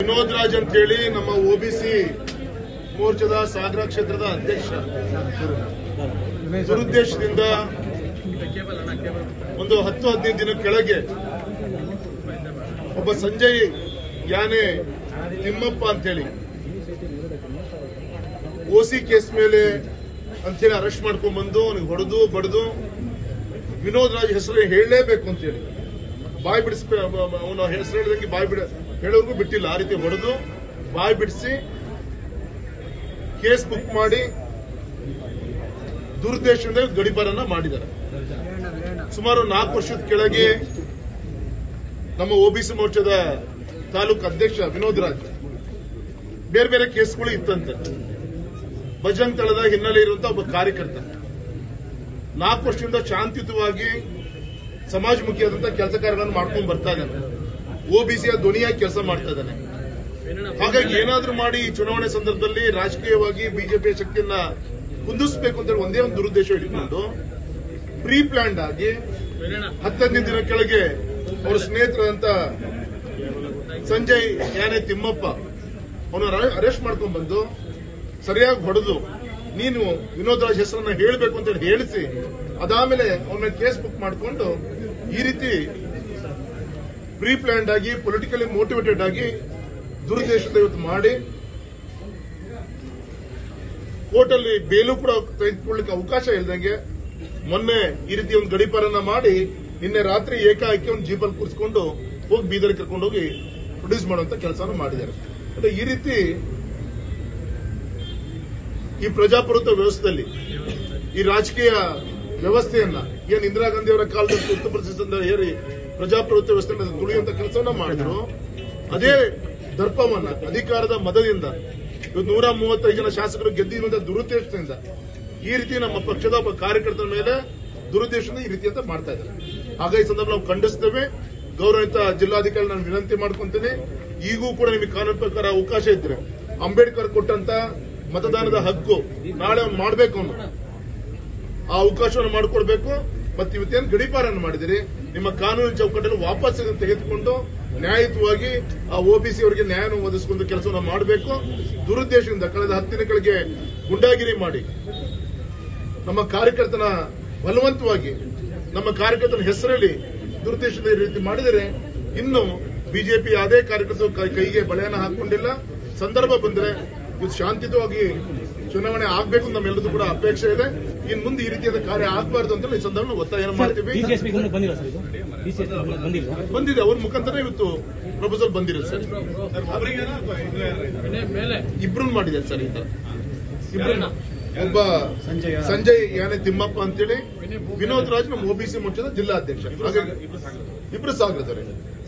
ವಿನೋದ್ ರಾಜ್ ಅಂತೇಳಿ ನಮ್ಮ ಒಬಿಸಿ ಮೋರ್ಚಾದ ಸಾಗರ ಕ್ಷೇತ್ರದ ಅಧ್ಯಕ್ಷ ದುರುದ್ದೇಶದಿಂದ ಒಂದು ಹತ್ತು ಹದಿನೈದು ದಿನ ಕೆಳಗೆ ಒಬ್ಬ ಸಂಜಯ್ ಯಾನೆ ತಿಮ್ಮಪ್ಪ ಅಂತೇಳಿ ಓಸಿ ಕೇಸ್ ಮೇಲೆ ಅಂತೇಳಿ ಅರೆಸ್ಟ್ ಮಾಡ್ಕೊಂಡ್ ಬಂದು ಅವನಿಗೆ ಹೊಡೆದು ಬಡ್ದು ವಿನೋದ್ ರಾಜ್ ಹೆಸರು ಹೇಳಲೇಬೇಕು ಅಂತೇಳಿ ಬಾಯಿ ಬಿಡಿಸ್ ಅವನ ಹೆಸರು ಹೇಳಿದಂಗೆ ಬಾಯಿ ಬಿಡ ಹೇಳೋರ್ಗೂ ಬಿಟ್ಟಿಲ್ಲ ಆ ರೀತಿ ಹೊಡೆದು ಬಾಯಿ ಬಿಡಿಸಿ ಕೇಸ್ ಬುಕ್ ಮಾಡಿ ದುರುದ್ದೇಶದಿಂದ ಗಡಿಪಾರನ್ನ ಮಾಡಿದ್ದಾರೆ ಸುಮಾರು ನಾಲ್ಕು ವರ್ಷದ ಕೆಳಗೆ ನಮ್ಮ ಒಬಿಸಿ ಮೋರ್ಚಾದ ತಾಲೂಕು ಅಧ್ಯಕ್ಷ ವಿನೋದ್ ರಾಜ್ ಬೇರೆ ಬೇರೆ ಕೇಸ್ಗಳು ಇತ್ತಂತೆ ಬಜರಂಗ್ ತಳದ ಹಿನ್ನೆಲೆ ಇರುವಂತಹ ಒಬ್ಬ ಕಾರ್ಯಕರ್ತ ನಾಲ್ಕು ವರ್ಷದಿಂದ ಶಾಂತಿಯುತವಾಗಿ ಸಮಾಜಮುಖಿಯಾದಂತಹ ಕೆಲಸ ಕಾರ್ಯಗಳನ್ನು ಮಾಡ್ಕೊಂಡು ಬರ್ತಾ ಇದ್ದಾನೆ ಒಬಿಸಿಯ ಧ್ವನಿಯಾಗಿ ಕೆಲಸ ಮಾಡ್ತಾ ಇದ್ದಾನೆ ಹಾಗಾಗಿ ಏನಾದ್ರೂ ಮಾಡಿ ಈ ಚುನಾವಣೆ ಸಂದರ್ಭದಲ್ಲಿ ರಾಜಕೀಯವಾಗಿ ಬಿಜೆಪಿಯ ಶಕ್ತಿಯನ್ನ ಕುಂದಿಸಬೇಕು ಅಂತ ಹೇಳಿ ಒಂದೇ ಒಂದು ದುರುದ್ದೇಶ ಇಟ್ಕೊಂಡು ಪ್ರೀ ಪ್ಲಾನ್ಡ್ ಆಗಿ ಹತ್ತದನೇ ದಿನ ಕೆಳಗೆ ಅವರ ಸ್ನೇಹಿತರಂತ ಸಂಜಯ್ ಯಾನೆ ತಿಮ್ಮಪ್ಪ ಅವನು ಅರೆಸ್ಟ್ ಮಾಡ್ಕೊಂಡ್ ಬಂದು ಸರಿಯಾಗಿ ಹೊಡೆದು ನೀನು ವಿನೋದ್ ರಾಜ್ ಹೆಸರನ್ನ ಹೇಳಬೇಕು ಅಂತ ಹೇಳಿ ಹೇಳಿಸಿ ಅದಾದ್ಮೇಲೆ ಅವನ ಕೇಸ್ ಬುಕ್ ಮಾಡಿಕೊಂಡು ಈ ರೀತಿ ಪ್ರೀ ಪ್ಲಾನ್ಡ್ ಆಗಿ ಪೊಲಿಟಿಕಲಿ ಮೋಟಿವೇಟೆಡ್ ಆಗಿ ದುರುದ್ದೇಶದ ಇವತ್ತು ಮಾಡಿ ಕೋರ್ಟ್ ಅಲ್ಲಿ ಬೇಲು ಕೂಡ ತೆಗೆದುಕೊಳ್ಳಿಕ್ಕೆ ಅವಕಾಶ ಇಲ್ದಂಗೆ ಮೊನ್ನೆ ಈ ರೀತಿ ಒಂದು ಗಡಿಪಾರನ್ನ ಮಾಡಿ ನಿನ್ನೆ ರಾತ್ರಿ ಏಕಾಏಕಿ ಒಂದು ಜೀಪಲ್ಲಿ ಕೂರಿಸ್ಕೊಂಡು ಹೋಗಿ ಬೀದರ್ ಕರ್ಕೊಂಡು ಹೋಗಿ ಪ್ರೊಡ್ಯೂಸ್ ಮಾಡುವಂತ ಕೆಲಸವನ್ನು ಮಾಡಿದ್ದಾರೆ ಅಂದ್ರೆ ಈ ರೀತಿ ಈ ಪ್ರಜಾಪ್ರಭುತ್ವ ವ್ಯವಸ್ಥೆಯಲ್ಲಿ ಈ ರಾಜಕೀಯ ವ್ಯವಸ್ಥೆಯನ್ನ ಏನ್ ಇಂದಿರಾ ಗಾಂಧಿ ಅವರ ಕಾಲದಲ್ಲಿ ತುರ್ತು ಪರಿಸ್ಥಿತಿಯಿಂದ ಏರಿ ಪ್ರಜಾಪ್ರಭುತ್ವ ವ್ಯವಸ್ಥೆಯನ್ನು ತುಳಿಯುವಂತ ಕೆಲಸವನ್ನ ಮಾಡಿದ್ರು ಅದೇ ದರ್ಪವನ್ನ ಅಧಿಕಾರದ ಮದದಿಂದ ಇವತ್ತು ನೂರ ಮೂವತ್ತೈದು ಜನ ಶಾಸಕರು ಗೆದ್ದಿರುವಂತಹ ದುರುದ್ದೇಶದಿಂದ ಈ ರೀತಿ ನಮ್ಮ ಪಕ್ಷದ ಒಬ್ಬ ಕಾರ್ಯಕರ್ತರ ಮೇಲೆ ದುರುದ್ದೇಶದಿಂದ ಈ ರೀತಿ ಅಂತ ಮಾಡ್ತಾ ಇದ್ದಾರೆ ಹಾಗಾಗಿ ಈ ಸಂದರ್ಭ ನಾವು ಖಂಡಿಸ್ತೇವೆ ಗೌರವಿತ ಜಿಲ್ಲಾಧಿಕಾರಿ ನಾನು ವಿನಂತಿ ಮಾಡ್ಕೊಂತೀನಿ ಈಗೂ ಕೂಡ ನಿಮಗೆ ಕಾನೂನು ಪ್ರಕಾರ ಅವಕಾಶ ಇದ್ರೆ ಅಂಬೇಡ್ಕರ್ ಕೊಟ್ಟಂತ ಮತದಾನದ ಹಕ್ಕು ನಾಳೆ ಅವ್ನು ಮಾಡಬೇಕು ಅವನು ಆ ಅವಕಾಶವನ್ನು ಮಾಡಿಕೊಡ್ಬೇಕು ಮತ್ತೆ ಇವತ್ತೇನು ಗಡಿಪಾರನ್ನು ಮಾಡಿದಿರಿ ನಿಮ್ಮ ಕಾನೂನು ಚೌಕಟ್ಟನ್ನು ವಾಪಸ್ ಅದನ್ನು ತೆಗೆದುಕೊಂಡು ನ್ಯಾಯಯುತವಾಗಿ ಆ ಒಬಿಸಿ ಅವರಿಗೆ ನ್ಯಾಯವನ್ನು ಒದಗಿಸಿಕೊಂಡು ಕೆಲಸವನ್ನು ಮಾಡಬೇಕು ದುರುದ್ದೇಶದಿಂದ ಕಳೆದ ಹತ್ತು ದಿನಗಳಿಗೆ ಗುಂಡಾಗಿರಿ ಮಾಡಿ ನಮ್ಮ ಕಾರ್ಯಕರ್ತನ ಬಲವಂತವಾಗಿ ನಮ್ಮ ಕಾರ್ಯಕರ್ತನ ಹೆಸರಲ್ಲಿ ದುರುದ್ದೇಶದ ಈ ರೀತಿ ಮಾಡಿದರೆ ಇನ್ನು ಬಿಜೆಪಿ ಯಾವುದೇ ಕಾರ್ಯಕರ್ತರು ಕೈ- ಕೈಗೆ ಬಳೆಯನ್ನು ಹಾಕೊಂಡಿಲ್ಲ ಸಂದರ್ಭ ಬಂದರೆ ಇದು ಶಾಂತಿಯುತವಾಗಿ ಚುನಾವಣೆ ಆಗ್ಬೇಕು ಅಂತ ನಮ್ಮೆಲ್ಲರೂ ಕೂಡ ಅಪೇಕ್ಷೆ ಇದೆ ಇನ್ ಮುಂದೆ ಈ ರೀತಿಯಾದ ಕಾರ್ಯ ಆಗಬಾರ್ದು ಅಂತ ಈ ಸಂದರ್ಭ ಒತ್ತಾಯ ಮಾಡ್ತೀವಿ ಡಿಸಿಎಸ್ಪಿ ಗಮನಕ್ಕೆ ಬಂದಿಲ್ಲ ಸರ್ ಇದು ಡಿಸಿಎಸ್ಪಿ ಗಮನಕ್ಕೆ ಬಂದಿಲ್ಲ ಬಂದಿದೆ ಅವ್ರ ಮುಖಾಂತರ ಇವತ್ತು ಪ್ರಪೋಸಲ್ ಬಂದಿರೋದು ಸರ್ ಇಬ್ರು ಮಾಡಿದ್ದಾರೆ ಸರ್ ಈ ತರ ಇಬ್ರು ಒಬ್ಬ ಸಂಜಯ್ ಯಾನೆ ತಿಮ್ಮಪ್ಪ ಅಂತೇಳಿ ವಿನೋದ್ ರಾಜ್ ನಮ್ಮ ಒಬಿಸಿ ಮೋರ್ಚಾದ ಜಿಲ್ಲಾಧ್ಯಕ್ಷ ಹಾಗಾಗಿ ಇಬ್ರು ಸಾಗರದವರೇ